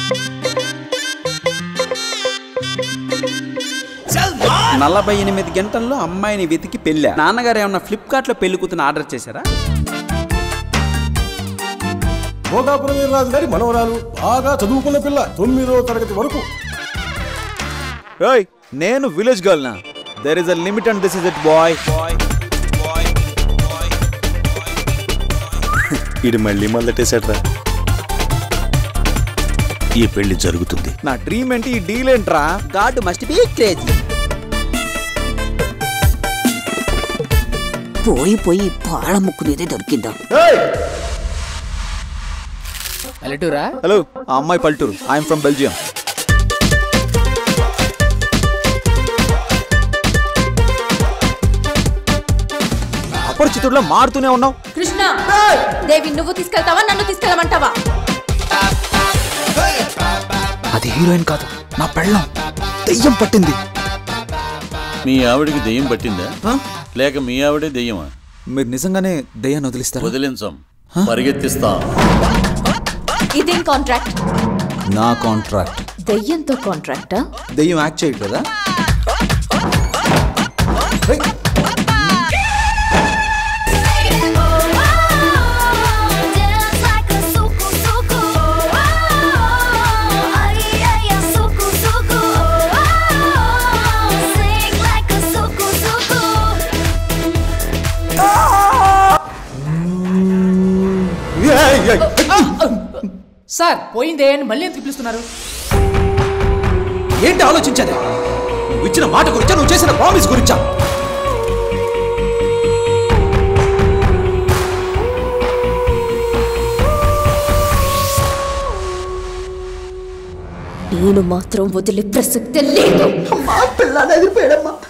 నలభై ఎనిమిది గంటల్లో అమ్మాయిని వెతికి పెళ్ళా నాన్నగారు ఏమన్నా ఫ్లిప్కార్ట్ లో పెళ్లి కూతురు ఆర్డర్ చేశారా భోగాపురం వీరరాజు గారి మనవరాలు బాగా చదువుకున్న పిల్ల తొమ్మిదో తరగతి వరకు ఓయ్ నేను విలేజ్ గర్ల్ నా there is a limit and this is it boy ఇది మళ్ళీ మొదలెట్టేశాడ్రా ఈ పెళ్లి జరుగుతుంది నా డ్రీమ్ ఏంటి ఈ డీల్ ఏంట్రా గాడ్ మస్ట్ బి క్రేజీ పోయి పోయి పాళ ముక్కునేదే దొరికిందా పల్లెటూరా హలో ఆ అమ్మాయి పల్టూరు ఐఎమ్ ఫ్రమ్ బెల్జియం అపరిచితుడిలో మారుతూనే ఉన్నావు కృష్ణ దేవి నువ్వు తీసుకెళ్తావా నన్ను తీసుకెళ్ళమంటావా అది హీరోయిన్ కాదు నా పెళ్ళం దెయ్యం పట్టింది మీ ఆవిడికి దెయ్యం పట్టిందా హ? లేక మీ ఆవిడే దెయ్యమా మీరు నిజంగానే దెయ్యాన్ని వదిలిస్తారు వదిలించాం పరిగెత్తిస్తాం ఇదేం కాంట్రాక్ట్ నా కాంట్రాక్ట్ దెయ్యంతో కాంట్రాక్టా దెయ్యం యాక్ట్ చేయడు కదా సార్ పోయిందే అని మళ్ళీ ఎందుకు పిలుస్తున్నారు ఏంటి ఆలోచించేది నువ్వు ఇచ్చిన మాట గురించా నువ్వు చేసిన ప్రామిస్ గురించా నేను మాత్రం వదిలే ప్రసక్తే లేదు అమ్మా పిల్లలు ఎదిరిపోయాడమ్మా